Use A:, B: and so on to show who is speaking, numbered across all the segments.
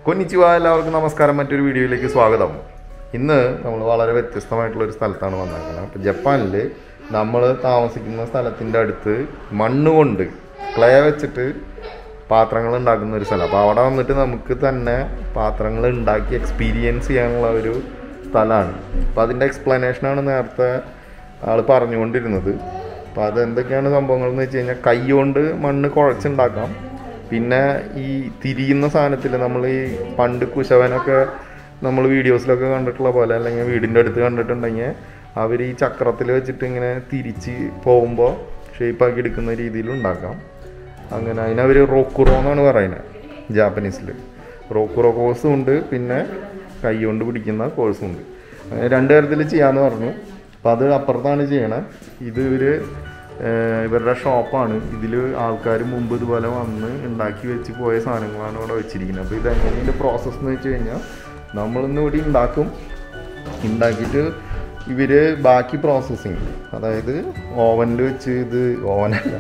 A: കൊന്നിച്ചുവ എല്ലാവർക്കും നമസ്കാരം മറ്റൊരു വീഡിയോയിലേക്ക് സ്വാഗതം ഇന്ന് നമ്മൾ വളരെ വ്യത്യസ്തമായിട്ടുള്ള ഒരു സ്ഥലത്താണ് വന്നേക്കുന്നത് അപ്പോൾ ജപ്പാനിൽ നമ്മൾ താമസിക്കുന്ന സ്ഥലത്തിൻ്റെ അടുത്ത് മണ്ണ് കൊണ്ട് ക്ലേ വെച്ചിട്ട് പാത്രങ്ങൾ ഉണ്ടാക്കുന്ന ഒരു സ്ഥലം അപ്പോൾ അവിടെ വന്നിട്ട് നമുക്ക് തന്നെ പാത്രങ്ങൾ ഉണ്ടാക്കി എക്സ്പീരിയൻസ് ചെയ്യാനുള്ള ഒരു സ്ഥലമാണ് അപ്പോൾ അതിൻ്റെ എക്സ്പ്ലനേഷനാണ് നേരത്തെ ആൾ പറഞ്ഞുകൊണ്ടിരുന്നത് അപ്പോൾ അത് എന്തൊക്കെയാണ് സംഭവങ്ങൾ എന്ന് വെച്ച് കഴിഞ്ഞാൽ കൈ കൊണ്ട് മണ്ണ് കുഴച്ചുണ്ടാക്കാം പിന്നെ ഈ തിരിയുന്ന സാധനത്തിൽ നമ്മൾ ഈ പണ്ട് കുശവനൊക്കെ നമ്മൾ വീഡിയോസിലൊക്കെ കണ്ടിട്ടുള്ള പോലെ അല്ലെങ്കിൽ വീടിൻ്റെ അടുത്ത് കണ്ടിട്ടുണ്ടെങ്കിൽ അവർ ഈ ചക്രത്തിൽ വെച്ചിട്ട് ഇങ്ങനെ തിരിച്ച് പോകുമ്പോൾ ഷേപ്പാക്കി എടുക്കുന്ന രീതിയിൽ ഉണ്ടാക്കാം അങ്ങനെ അതിനവർ റോക്കുറോ എന്നാണ് പറയുന്നത് ജാപ്പനീസിൽ റോക്കുറോ കോഴ്സും ഉണ്ട് പിന്നെ കൈ കൊണ്ട് പിടിക്കുന്ന കോഴ്സും ഉണ്ട് അങ്ങനെ രണ്ട് തരത്തിൽ ചെയ്യാമെന്ന് പറഞ്ഞു അപ്പം അത് അപ്പുറത്താണ് ചെയ്യണേ ഇത് ഇവർ ഇവരുടെ ഷോപ്പാണ് ഇതിൽ ആൾക്കാർ മുമ്പ് ഇതുപോലെ വന്ന് ഉണ്ടാക്കി വെച്ച് പോയ സാധനങ്ങളാണ് ഇവിടെ വെച്ചിരിക്കുന്നത് അപ്പോൾ ഇത് എങ്ങനെയാണ് പ്രോസസ്സ് എന്ന് വെച്ച് കഴിഞ്ഞാൽ നമ്മളിന്ന് ഇവിടെ ഉണ്ടാക്കും ഉണ്ടാക്കിയിട്ട് ഇവർ ബാക്കി പ്രോസസ്സിങ് അതായത് ഓവനിൽ വെച്ച് ഇത് ഓവനല്ല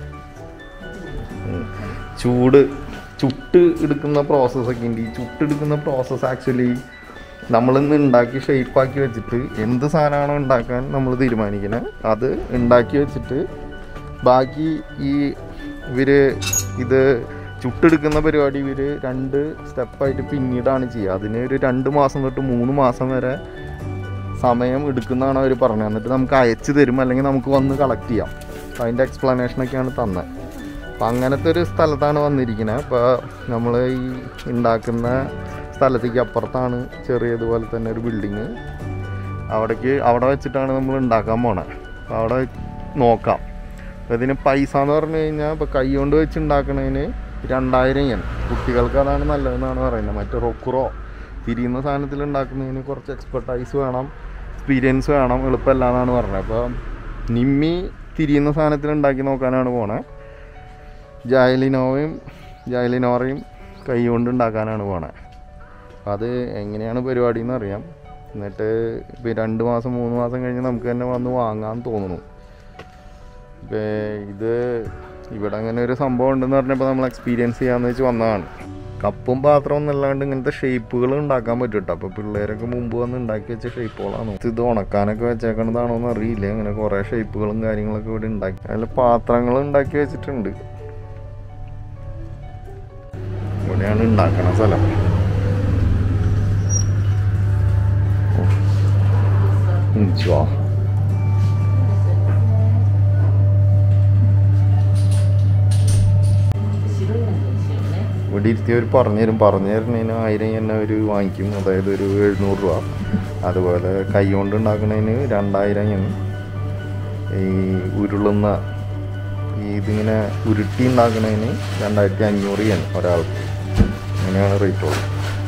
A: ഉം. ചൂട് ചുട്ട് എടുക്കുന്ന പ്രോസസ്സൊക്കെ ഉണ്ട് ഈ ചുട്ടെടുക്കുന്ന പ്രോസസ്സ് ആക്ച്വലി നമ്മളിന്ന് ഉണ്ടാക്കി ഷേപ്പാക്കി വെച്ചിട്ട് എന്ത് സാധനമാണോ ഉണ്ടാക്കാൻ നമ്മൾ തീരുമാനിക്കുന്നത് അത് ഉണ്ടാക്കി വെച്ചിട്ട് ബാക്കി ഈ ഇവർ ഇത് ചുട്ടെടുക്കുന്ന പരിപാടി ഇവർ രണ്ട് സ്റ്റെപ്പായിട്ട് പിന്നീടാണ് ചെയ്യുക അതിന് ഒരു രണ്ട് മാസം തൊട്ട് മൂന്ന് മാസം വരെ സമയം എടുക്കുന്നതാണ് അവർ പറഞ്ഞത് എന്നിട്ട് നമുക്ക് അയച്ചു തരും അല്ലെങ്കിൽ നമുക്ക് വന്ന് കളക്ട് ചെയ്യാം അപ്പം അതിൻ്റെ എക്സ്പ്ലനേഷനൊക്കെയാണ് തന്നത് അപ്പം അങ്ങനത്തെ ഒരു സ്ഥലത്താണ് വന്നിരിക്കുന്നത് അപ്പോൾ നമ്മൾ ഈ ഉണ്ടാക്കുന്ന സ്ഥലത്തേക്ക് അപ്പുറത്താണ് ചെറിയതുപോലെ തന്നെ ഒരു ബിൽഡിങ് അവിടേക്ക് അവിടെ വെച്ചിട്ടാണ് നമ്മൾ ഉണ്ടാക്കാൻ പോണേ അപ്പോൾ അവിടെ നോക്കാം അപ്പോൾ ഇതിന് പൈസ എന്ന് പറഞ്ഞു കഴിഞ്ഞാൽ ഇപ്പോൾ കൈ കൊണ്ട് വെച്ച് ഉണ്ടാക്കണതിന് രണ്ടായിരം yen കുട്ടികൾക്ക് അതാണ് നല്ലതെന്നാണ് പറയുന്നത് മറ്റേ റൊക്കുറോ തിരിയുന്ന സാധനത്തിൽ ഉണ്ടാക്കുന്നതിന് കുറച്ച് എക്സ്പെർട്ടൈസ് വേണം എക്സ്പീരിയൻസ് വേണം എളുപ്പമല്ല എന്നാണ് പറഞ്ഞത് അപ്പോൾ നിമ്മി തിരിയുന്ന സാധനത്തിൽ ഉണ്ടാക്കി നോക്കാനാണ് പോണേ ജയലിനോയും ജയലിനോറയും കൈ കൊണ്ട് ഉണ്ടാക്കാനാണ് പോണേ അപ്പം അത് എങ്ങനെയാണ് പരിപാടി എന്ന് അറിയാം എന്നിട്ട് ഇപ്പം രണ്ട് മാസം മൂന്ന് മാസം കഴിഞ്ഞ് നമുക്ക് തന്നെ വന്ന് വാങ്ങാൻ തോന്നുന്നു ഇപ്പം ഇത് ഇവിടെ അങ്ങനെ ഒരു സംഭവം ഉണ്ടെന്ന് പറഞ്ഞപ്പോൾ നമ്മൾ എക്സ്പീരിയൻസ് ചെയ്യാമെന്ന് വെച്ച് വന്നതാണ് കപ്പും പാത്രവും എന്നല്ലാണ്ട് ഇങ്ങനത്തെ ഷേപ്പുകൾ ഉണ്ടാക്കാൻ പറ്റും കേട്ടോ അപ്പോൾ പിള്ളേരൊക്കെ മുമ്പ് വന്ന് ഉണ്ടാക്കി വെച്ച ഷേപ്പുകളാണ് ഇത് ഉണക്കാനൊക്കെ വെച്ചേക്കണതാണോ എന്ന് അറിയില്ല അങ്ങനെ കുറേ ഷേപ്പുകളും കാര്യങ്ങളൊക്കെ ഇവിടെ ഉണ്ടാക്കി അതിൽ പാത്രങ്ങൾ ഉണ്ടാക്കി വെച്ചിട്ടുണ്ട് ഇവിടെയാണ് ഉണ്ടാക്കണ സ്ഥലം ഉം,ചുവാ. ഇവിടെ ഇരുത്തിയവർ പറഞ്ഞുതരും പറഞ്ഞു തരുന്നതിന് ആയിരം തന്നെ അവർ വാങ്ങിക്കും അതായത് ഒരു എഴുന്നൂറ് രൂപ അതുപോലെ കൈ കൊണ്ട് ഉണ്ടാക്കുന്നതിന് രണ്ടായിരം yen ഈ ഉരുളുന്ന ഈ ഇതിങ്ങനെ ഉരുട്ടി ഉണ്ടാക്കുന്നതിന് രണ്ടായിരത്തി അഞ്ഞൂറ് yen ഒരാൾക്ക് അങ്ങനെയാണ് റേറ്റ് ഉള്ളത്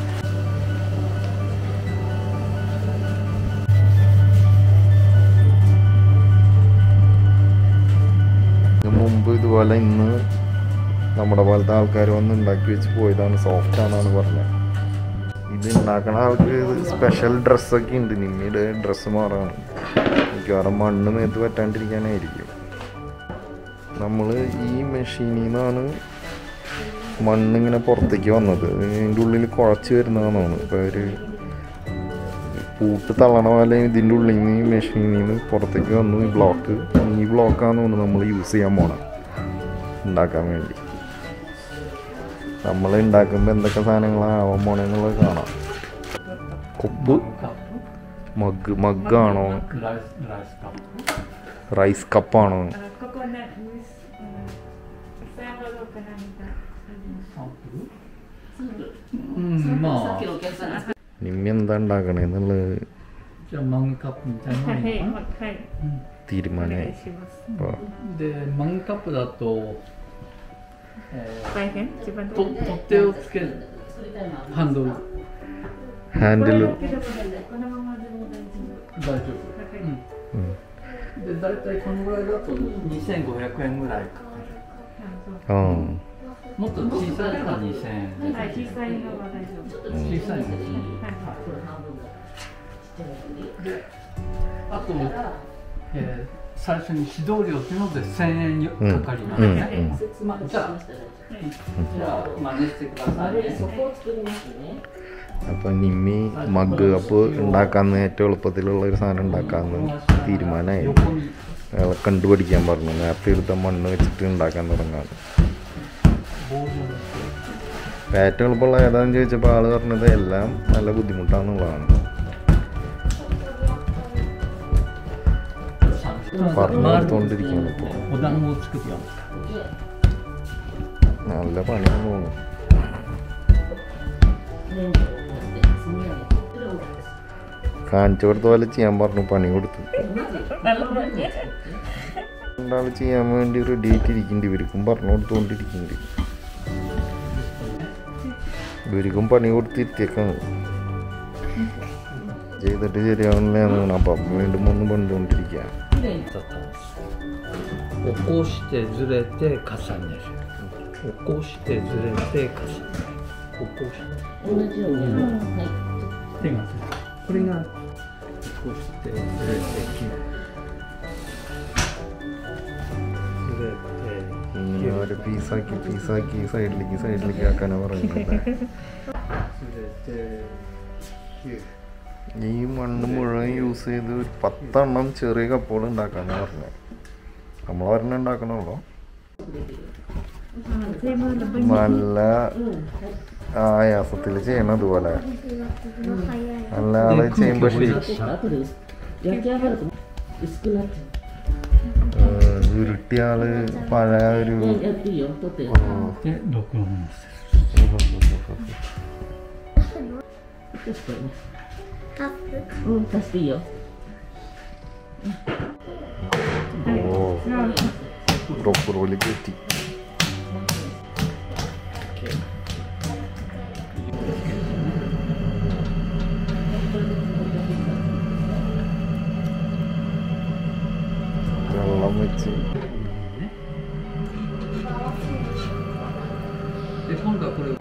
A: ഇതിന് മുമ്പ് ഇതുപോലെ ഇന്ന് നമ്മുടെ പോലത്തെ ആൾക്കാർ വന്ന് ഉണ്ടാക്കി വെച്ച് പോയതാണ് സോഫ്റ്റ് ആണെന്നാണ് പറഞ്ഞത് ഇത് ഉണ്ടാക്കണ ആൾക്ക് സ്പെഷ്യൽ ഡ്രസ്സൊക്കെ ഉണ്ട് നിമ്മിയുടെ ഡ്രസ്സ് മാറാണ് മിക്കവാറും മണ്ണ് നേരത്ത് പറ്റാണ്ടിരിക്കാനായിരിക്കും നമ്മൾ ഈ മെഷീനിൽ നിന്നാണ് മണ്ണിങ്ങനെ പുറത്തേക്ക് വന്നത് ഇതിൻ്റെ ഉള്ളിൽ കുഴച്ച് വരുന്നതാണ് ഇപ്പോൾ ഒരു പൂട്ട് തള്ളണ പോലെ ഇതിൻ്റെ ഉള്ളിൽ നിന്ന് ഈ മെഷീനിൽ നിന്ന് പുറത്തേക്ക് വന്നു ഈ ബ്ലോക്ക് ഈ ബ്ലോക്കാണ് തോന്നുന്നു നമ്മൾ യൂസ് ചെയ്യാൻ പോണത് ഉണ്ടാക്കാൻ വേണ്ടി നമ്മൾ ഉണ്ടാക്കുമ്പോൾ എന്തൊക്കെ സാധനങ്ങളാവാൻ പോണെന്നുള്ളത് കാണാം കൊപ്പ് മഗ് മഗ്ഗാണോ
B: ライスライスカップ
A: റൈസ് കപ്പാണോ
C: あのココナッツ、うん、サンドとか何か
B: サンプルうんまあじ
A: നിമ്മി എന്താ ഉണ്ടാക്കണേന്നുള്ളത്
B: ゃあマグカップみたいなの
C: は
B: がいい
C: い、
B: のかな、
C: はい、お願
A: തീരുമാനമായി
C: いします。
A: അപ്പോൾ
B: でマグカップだと、え
C: 大変自分
B: ー、と取っ手をつけるハンドル
A: ഹാൻഡിൽ
C: これだけでもこのままでも大丈
B: 大丈夫、
C: 夫。
B: うんで大体このぐらいだと2500円ぐらいかかる
A: ആ
B: もっと小さいのが2000円で
C: はい、小さいのは大丈夫。
B: 小さいのですね、
C: はい
B: であと、えー
D: 最初に指導料っていうので1000円よ
A: うん
D: かかりますね、
A: うん
D: まあ、じゃあじゃあ真似してくださいね
B: そこを作りますね。
A: അപ്പൊ നിമ്മി മഗ് കപ്പ് ഉണ്ടാക്കാന്ന് ഏറ്റവും എളുപ്പത്തിലുള്ള ഒരു സാധനം ഉണ്ടാക്കാന്ന് തീരുമാനമായി
D: 横に
A: അയാളെ കണ്ടുപിടിക്കാൻ പറഞ്ഞു നേരത്തെ എടുത്ത മണ്ണ് വെച്ചിട്ട് ഉണ്ടാക്കാൻ തുടങ്ങാണ്
D: ボールを
A: അപ്പൊ ഏറ്റവും എളുപ്പമുള്ള ഏതാന്ന് ചോദിച്ചപ്പോൾ ആള് പറഞ്ഞത് എല്ലാം നല്ല ബുദ്ധിമുട്ടാന്നുള്ളതാണ് പറഞ്ഞു കൊടുത്തോണ്ടിരിക്കുകയാണ് ഇപ്പോൾ
D: お団子を作ってよ
A: നല്ല പണിയാന്ന് തോന്നുന്നു
B: 粘土を持って積み上げて。それを
A: കാണിച്ചു കൊടുത്ത പോലെ ചെയ്യാൻ പറഞ്ഞു പണി കൊടുത്തു
B: なるほどね。
A: രണ്ടാൾ ചെയ്യാൻ വേണ്ടി റെഡി ആയിട്ടിരിക്കുന്നുണ്ട് ഇവർക്കും പറഞ്ഞു കൊടുത്തുകൊണ്ടിരിക്കുന്നുണ്ട് ഇവർക്കും പണി കൊടുത്തിരുത്തിയേക്കാണ് ചെയ്തിട്ട് ശരിയാവുന്നില്ലെന്നാണ് അപ്പം വീണ്ടും ഒന്ന് പണ്ടുകൊണ്ടിരിക്കുക
D: きれいにだったんです起こしてずれて重ねる起こしてずれて重ねる起こして
B: 同じように。はい。
D: 手がついてるこれが起こしてずれて切るずれて
A: ഇങ്ങനെ ഒരു പീസാക്കി പീസാക്കി സൈഡിലേക്ക് സൈഡിലേക്ക് ആക്കാനാണ് പറയുന്നത്
D: ずれて切る
A: ഈ മണ്ണ് മുഴുവൻ യൂസ് ചെയ്ത് ഒരു പത്തെണ്ണം ചെറിയ കപ്പുകൾ ഉണ്ടാക്കാനാണ് പറഞ്ഞത് നമ്മൾ ഒരെണ്ണം ഉണ്ടാക്കണമല്ലോ നല്ല ആയാസത്തിൽ ചെയ്യണം അതുപോലെ അല്ലാതെ ചെയ്യുമ്പോൾ ശരി
B: だって後で焼き上がると薄くなっちゃ
A: ഏഹ് ഉരുട്ടിയ ആള് പഴയ ഒരു
B: う。ね、やっていいよ。取って。
D: で録音する
B: 確かに。うん、足していいよ。
A: ഓ റോപ്പുറോല് കയറ്റി വെള്ളം വെച്ച്
D: で今度はこれ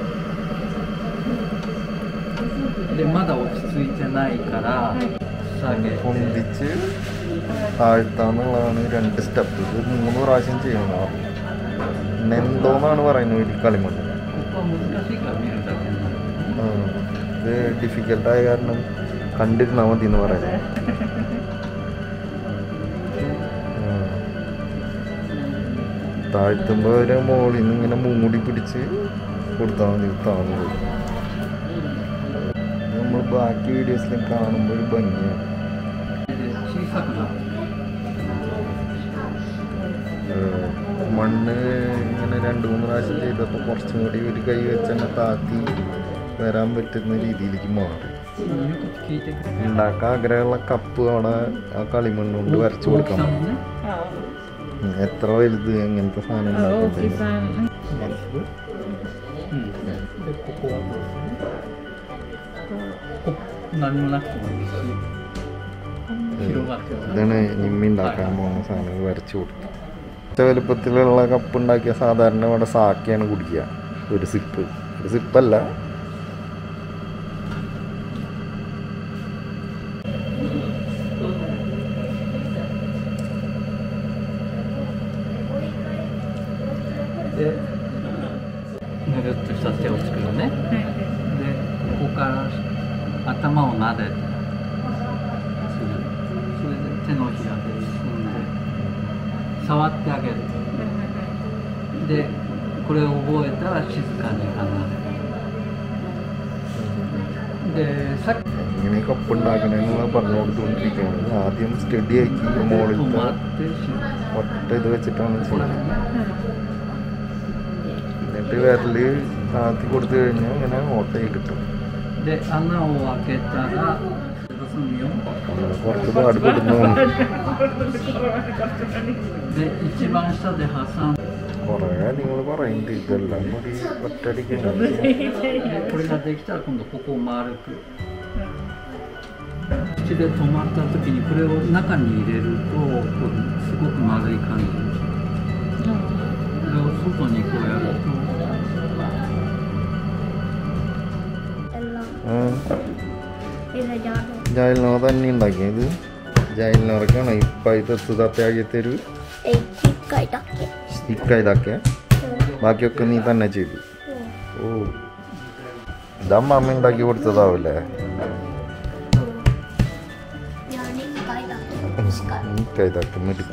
D: でまだ落ち着いてないから下げて
A: പൊന്തിച്ച് താഴ്ത്താന്നുള്ളതാണ് രണ്ട് സ്റ്റെപ്പ് ഇത് മൂന്ന് പ്രാവശ്യം ചെയ്യണം നെന്തോന്നാണ് പറയുന്നത് ഈ കളിമണ്ണ്
D: ここは難しいから見るだけになる
A: ആ, ഇത് ഡിഫിക്കൽട്ടായ കാരണം കണ്ടിരുന്നാൽ മതി എന്ന് പറയുന്നത് താഴ്ത്തുമ്പോൾ ഒരു മുകളിൽ നിന്ന് ഇങ്ങനെ മൂടി പിടിച്ച് കൊടുത്താൽ മതി താന്നു പോയി നമ്മൾ ബാക്കി വീഡിയോസിലും കാണുമ്പോൾ ഒരു ഭംഗിയാണ്
D: で小さくなる
A: ഏഹ് മണ്ണ് ഇങ്ങനെ രണ്ട് മൂന്ന് പ്രാവശ്യം ചെയ്തപ്പോൾ കുറച്ചും കൂടി ഒരു കൈ വെച്ച് തന്നെ താത്തി വരാൻ പറ്റുന്ന രീതിയിലേക്ക് മാറി
D: 言うこと聞いてくれ
A: ഉണ്ടാക്കാൻ ആഗ്രഹമുള്ള കപ്പ് അവിടെ ആ കളിമണ്ണ് കൊണ്ട് വരച്ചു
D: 大き
A: കൊടുക്കാൻ
D: さもね
A: ഉം, എത്ര വലുത് എങ്ങനത്തെ സാധനം
B: 大
A: ഉണ്ടാക്കാൻ
B: きさ。
D: うんでここはどうするこ何もなくてもいいし広がってる
A: ഇതാണ് നിമ്മി ഉണ്ടാക്കാൻ പോകുന്ന സാധനങ്ങൾ വരച്ചു കൊടുക്കുക ഒറ്റ വലുപ്പത്തിലുള്ള കപ്പ് ഉണ്ടാക്കിയ സാധാരണ ഇവിടെ സാക്കിയാണ് കുടിക്കുക ഒരു സിപ്പ് ഒരു സിപ്പല്ല
D: でぬるっとした手を作るねでここから頭を撫でてするそれで手のひらで進んで触ってあげるでこれを覚えたら静かに離れるでさっき
A: എങ്ങനെ കപ്പ് ഉണ്ടാക്കണമെന്നുള്ള പറഞ്ഞു കൊടുത്തുകൊണ്ടിരിക്കുകയാണ് ആദ്യം സ്റ്റഡി ആക്കി
D: 止
A: മുകളിലത്തെ
D: まって静か
A: ഒറ്റ ഇത് വെച്ചിട്ടാണ്
D: これ
A: ചെയ്യുന്നത് എന്നിട്ട് വിരല് താത്തി കൊടുത്തു കഴിഞ്ഞാൽ ഇങ്ങനെ ഓട്ടയിൽ കിട്ടും
D: で穴を開けたら進むよ
A: അങ്ങനെ കുറച്ച് പാടുപെടുന്നു
D: で一番下で挟んで
A: കുറേ നിങ്ങൾ പറയുന്നുണ്ട് ഇതെല്ലാം കൂടി ഒറ്റയടിക്ക്
D: でこれができたら今度ここを丸く口で止まった時にこれを中に入れるとこうすごく丸い感じこれを外にこうやると
A: ജാലിനോ തന്നെ ഉണ്ടാക്കിയത് ಜೈಲಿನವ್ರಿಗಾണ് ಇಪ್ಪಾಯ್ತು ಹತ್ತು ಆಗಿ ತರು
E: ഇക്കായിട്ടൊക്കെ
A: ഇക്ക ഇതൊക്കെ ബാക്കിയൊക്കെ നീ തന്നെ ചെയ്തു ഓ ഇതമ്മ അമ്മ ഉണ്ടാക്കി കൊടുത്തതാവൂലേ
E: ഞാൻ ഇക്കായിട്ടൊക്കെ
A: ഇക്ക ഇതൊക്കെ മെടുക്കി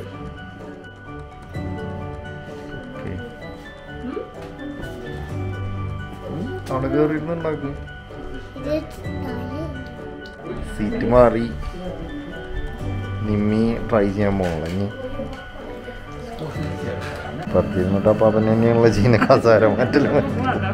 A: ഓക്കെ അവിടെ കയറിയിരുന്നുണ്ടാക്കും
E: ഇത് താഴെ
A: സീറ്റ് മാറി നിമ്മി ട്രൈ ചെയ്യാൻ പോകണം ഇനി പത്തിരുന്നിട്ട് അപ്പം അതന്നെ തന്നെയുള്ള ചീന കസാര മാറ്റല് മതി.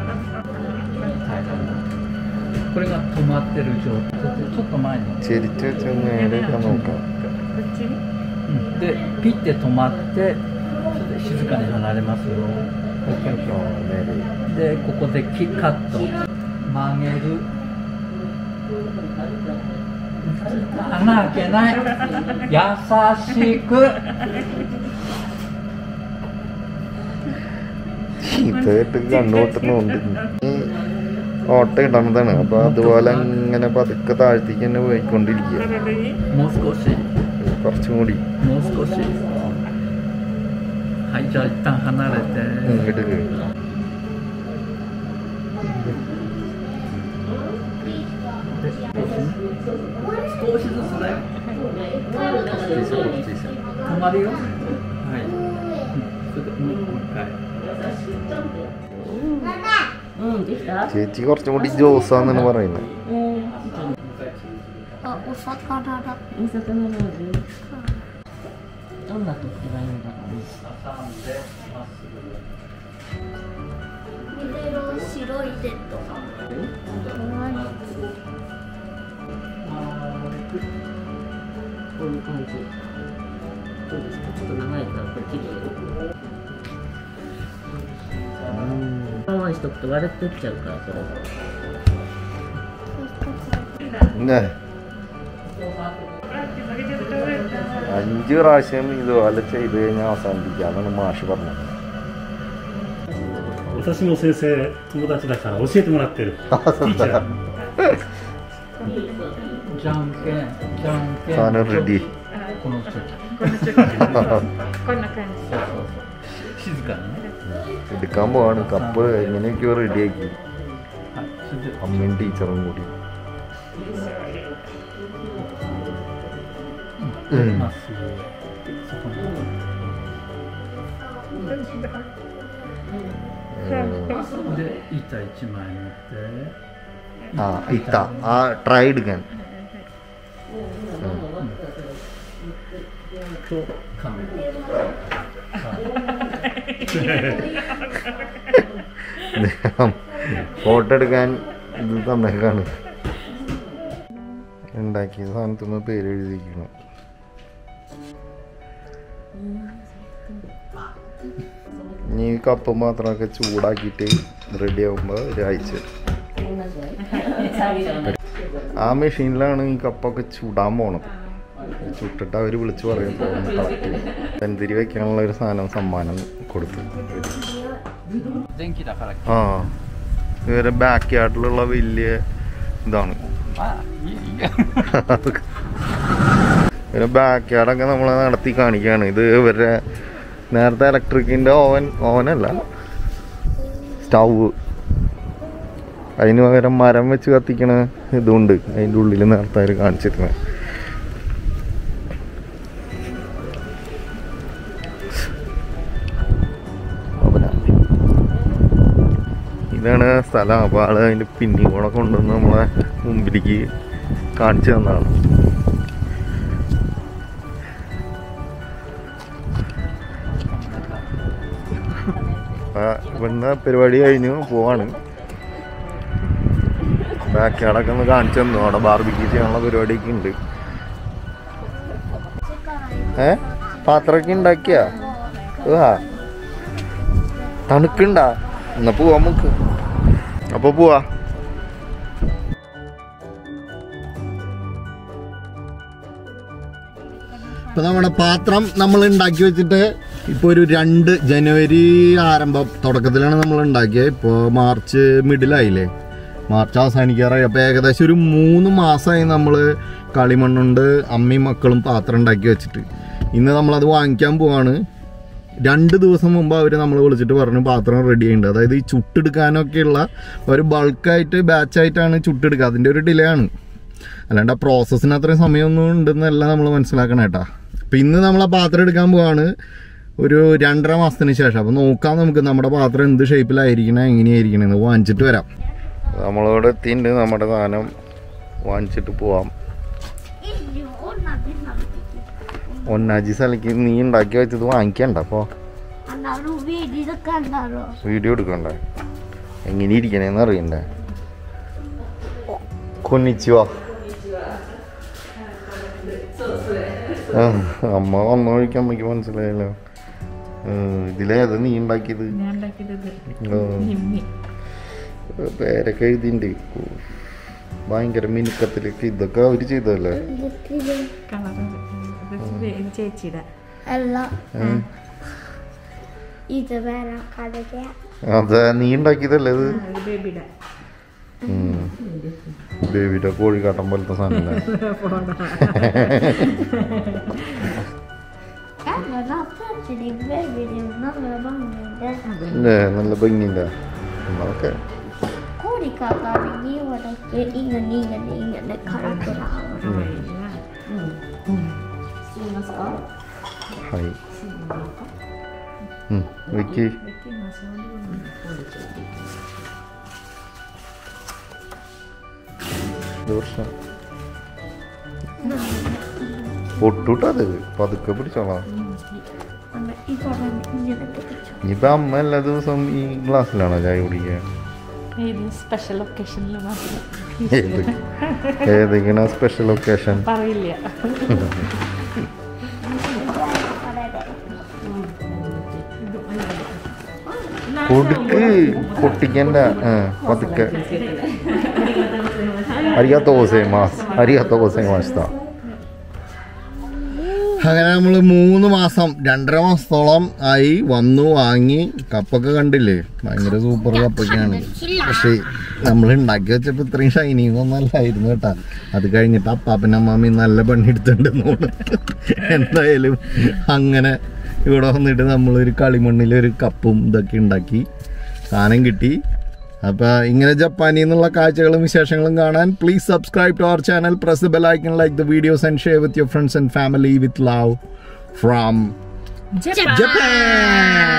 D: これが止まってる状態ちょっと前に、
A: ചെരിച്ച് വെച്ച് നേരെയൊക്കെ നോക്കാം
D: うん、でピッて止まってそれで静かに離れますよ
A: ആ, നേരെ
D: でここでキカット曲げる穴開けない優しく
A: ചീത്തയായിട്ട് കണ്ണുപൊട്ടുന്നുണ്ട് ഈ ഓട്ട ഇടണതാണ് അപ്പൊ അതുപോലെ അങ്ങനെ പതുക്കെ താഴ്ത്തേക്ക് തന്നെ പോയിക്കൊണ്ടിരിക്കുക
D: もう少し
A: കുറച്ചും കൂടി
D: もう少しはいじゃあ一旦離れて、
A: ഇങ്ങോട്ട് കയറി
D: 少しずつね止まるよはい、うん、それでもう一回
B: うんできた
A: ചേച്ചി കുറച്ചും കൂടി ജോസാന്നാണ് പറയുന്നത്
B: うん
E: あお魚だ
B: お魚の味どんな時がいいんだろうね
D: 挟んでまっすぐ
E: 緑色白いデッド
B: こういう感じどうですかちょっと長いからこれ切るよ我慢しとくと割れてっちゃうからこれ
A: പിന്നെ അഞ്ച് പ്രാവശ്യം ഇതുപോലെ ചെയ്ത് കഴിഞ്ഞാൽ അവസാനിപ്പിക്കാന്നാണ് മാഷ് പറഞ്ഞത്
F: 私も先生友達だから教えてもらってる
A: ആ, സത്യം.
D: じゃんけんじゃんけん
A: സാധനം റെഡി
D: この時
C: こんな感じ。
D: 静かにね
A: എടുക്കാൻ പോവാണ് കപ്പ് എങ്ങനെയൊക്കെയോ റെഡിയാക്കി
D: はいそれで
A: അമ്മയും ടീച്ചറും കൂടി うん
D: まっすぐそこに
A: ഏഹ്,
D: で板一枚持って
A: ആ ഇത്ത ആ ട്രൈ എടുക്കാൻ
D: とカメ
A: ഫോട്ടോ എടുക്കാൻ ഇത് തന്നേക്കാണ് ഉണ്ടാക്കിയ സാധനത്തുമ്പോ പേര് എഴുതിയിരിക്കണം ഇനി ഈ കപ്പും പാത്രമൊക്കെ ചൂടാക്കിയിട്ട് റെഡി ആകുമ്പോൾ ഒരാഴ്ച ആ മെഷീനിലാണ് ഈ കപ്പൊക്കെ ചുടാൻ പോണത് ചുട്ടിട്ട് അവർ വിളിച്ച് പറയും കളക്ട് ചെയ്യും പെന്തിരി വെക്കാനുള്ള ഒരു സാധനം സമ്മാനം കൊടുത്തു
D: 電気だから
A: ആ ഇവരെ ബാക്ക് യാർഡിലുള്ള വലിയ ഇതാണ്
D: まあいいいいや
A: ഇവരെ ബാക്ക് യാർഡൊക്കെ നമ്മൾ നടത്തി കാണിക്കുകയാണ് ഇത് ഇവരുടെ നേരത്തെ ഇലക്ട്രിക്കിൻ്റെ ഓവൻ ഓവനല്ല സ്റ്റൗവ് അതിന് പകരം മരം വെച്ച് കത്തിക്കണ ഇതുണ്ട് അതിൻ്റെ ഉള്ളിൽ നേരത്തെ അവർ കാണിച്ചിരുന്നത് അവനാ. ഇതാണ് സ്ഥലം അപ്പോൾ ആള് അതിൻ്റെ പിന്നിൽ കൂടെ കൊണ്ടുവന്ന് നമ്മളെ മുമ്പിലേക്ക് കാണിച്ചു തന്നതാണ് അപ്പൊ ഇവിടുന്ന് പരിപാടി കഴിഞ്ഞു പോവാണ് ബാക്ക് യാർഡൊക്കെ ഒന്ന് കാണിച്ചു തന്നു അവിടെ ബാർബിക്യൂ ചെയ്യാനുള്ള പരിപാടിയൊക്കെ ഉണ്ട് ഏ പാത്രമൊക്കെ ഉണ്ടാക്കിയ ആ തണുക്കുണ്ടാ എന്നാ പോവാ നമുക്ക് അപ്പൊ പോവാ ഇപ്പൊ നമ്മുടെ പാത്രം നമ്മൾ ഉണ്ടാക്കി വെച്ചിട്ട് ഇപ്പൊ ഒരു രണ്ട് ജനുവരി ആരംഭം തുടക്കത്തിലാണ് നമ്മൾ ഉണ്ടാക്കിയത് ഇപ്പോൾ മാർച്ച് മിഡിലായില്ലേ മാർച്ച് അവസാനിക്കാറായി അപ്പോൾ ഏകദേശം ഒരു മൂന്ന് മാസമായി നമ്മൾ കളിമണ്ണുണ്ട് അമ്മയും മക്കളും പാത്രം ഉണ്ടാക്കി വെച്ചിട്ട് ഇന്ന് നമ്മളത് വാങ്ങിക്കാൻ പോവാണ് രണ്ട് ദിവസം മുമ്പ് അവർ നമ്മൾ വിളിച്ചിട്ട് പറഞ്ഞു പാത്രം റെഡി ആയിട്ടുണ്ട് അതായത് ഈ ചുട്ടെടുക്കാനൊക്കെയുള്ള ഒരു ബൾക്കായിട്ട് ബാച്ചായിട്ടാണ് ചുട്ടെടുക്കുക അതിൻ്റെ ഒരു ഡിലേ ആണ് അല്ലാണ്ട് ആ പ്രോസസ്സിന് അത്രയും സമയമൊന്നും ഉണ്ടെന്നല്ല നമ്മൾ മനസ്സിലാക്കണം കേട്ടാ അപ്പം ഇന്ന് നമ്മൾ ആ പാത്രം എടുക്കാൻ പോവാണ് ഒരു രണ്ടര മാസത്തിന് ശേഷം അപ്പം നോക്കാം നമുക്ക് നമ്മുടെ പാത്രം എന്ത് ഷേപ്പിലായിരിക്കണം എങ്ങനെയായിരിക്കണം എന്ന് വാങ്ങിച്ചിട്ട് വരാം നമ്മളിവിടെ എത്തിയിട്ടുണ്ട് നമ്മുടെ സാധനം വാങ്ങിച്ചിട്ട് പോവാം ഒന്നാജി സ്ഥലക്ക് നീ ഉണ്ടാക്കി വെച്ചത് വാങ്ങിക്കണ്ട അപ്പോൾ
E: അന്നാലും വീടിതൊക്കെ ഉണ്ടാറോ
A: വീഡിയോ എടുക്കണ്ടേ എങ്ങനെ ഇരിക്കണേന്ന് അറിയണ്ടേ കൊന്നിച്ചുവാ ആ അമ്മ വന്ന വഴിക്ക് അമ്മയ്ക്ക് മനസ്സിലായല്ലോ ഉം, ഇതിലേതാ നീ ഉണ്ടാക്കിയത്
C: ഞാൻ ഉണ്ടാക്കിയത്
A: ആ,
C: നിമ്മി
A: പേരൊക്കെ എഴുതിണ്ട് ഭയങ്കര മിനുക്കത്തിലേക്ക് ഇതൊക്കെ അവര് ചെയ്തതല്ലേ
C: കളർ ചേച്ചിയുടെ
E: അല്ല ഇത് വേറെ കടക
A: അതെ നീ ഉണ്ടാക്കിയതല്ലേ ഇത്
C: ഇത് ബേബിയുടെ
A: ഉം. ബേബിയുടെ കോഴിക്കാട്ടം പോലത്തെ സാധനം നല്ല ഭംഗിയുണ്ട് നമ്മളൊക്കെ
E: കോഴിക്കാക്കാണെങ്കിൽ ഇവിടേക്ക് ഇങ്ങനെ ഇങ്ങനെ ഇങ്ങനെ കറക്റ്റാവും
A: ഹായ് ഉം, വെക്ക് ഇത് പ്രശ്നം പൊട്ടൂട്ടത് പതുക്കെ പിടിച്ചോളാം
E: ഇവിടെ ഇങ്ങനെ പിടിച്ചു
A: ഇനിയിപ്പോ അമ്മ എല്ലാ ദിവസവും ഈ ഗ്ലാസ്സിലാണോ ചായ കുടിക്കുക
C: ഇത് സ്പെഷ്യൽ ഒക്കേഷനിൽ മാത്രം
A: ഏത് ഏതൊക്കെയാണ് സ്പെഷ്യൽ ഒക്കേഷൻ
C: പറയില്ല
A: കൊടുക്ക് പൊട്ടിക്കണ്ട ആ, പതുക്കെ അരിയാത്ത മാസ് അരിയാത്ത മാസ്ത അങ്ങനെ നമ്മൾ മൂന്ന് മാസം രണ്ടര മാസത്തോളം ആയി വന്നു വാങ്ങി കപ്പൊക്കെ കണ്ടില്ലേ ഭയങ്കര സൂപ്പർ കപ്പൊക്കെയാണ് പക്ഷേ നമ്മൾ ഉണ്ടാക്കി വെച്ചപ്പോൾ ഇത്രയും ഷൈനിങ് ഒന്നും അല്ലായിരുന്നു കേട്ടാ അത് കഴിഞ്ഞിട്ട് അപ്പാപ്പനും അമ്മാമ്മയും നല്ല പണിയെടുത്തിട്ടുണ്ടെന്ന് തോന്നുന്നു എന്തായാലും അങ്ങനെ ഇവിടെ വന്നിട്ട് നമ്മളൊരു കളിമണ്ണിൽ ഒരു കപ്പും ഇതൊക്കെ ഉണ്ടാക്കി സാധനം കിട്ടി അപ്പോൾ ഇങ്ങനെ ജപ്പാനിൽ നിന്നുള്ള കാഴ്ചകളും വിശേഷങ്ങളും കാണാൻ please subscribe to our channel press bell icon like the videos and share with your friends and family with love from Japan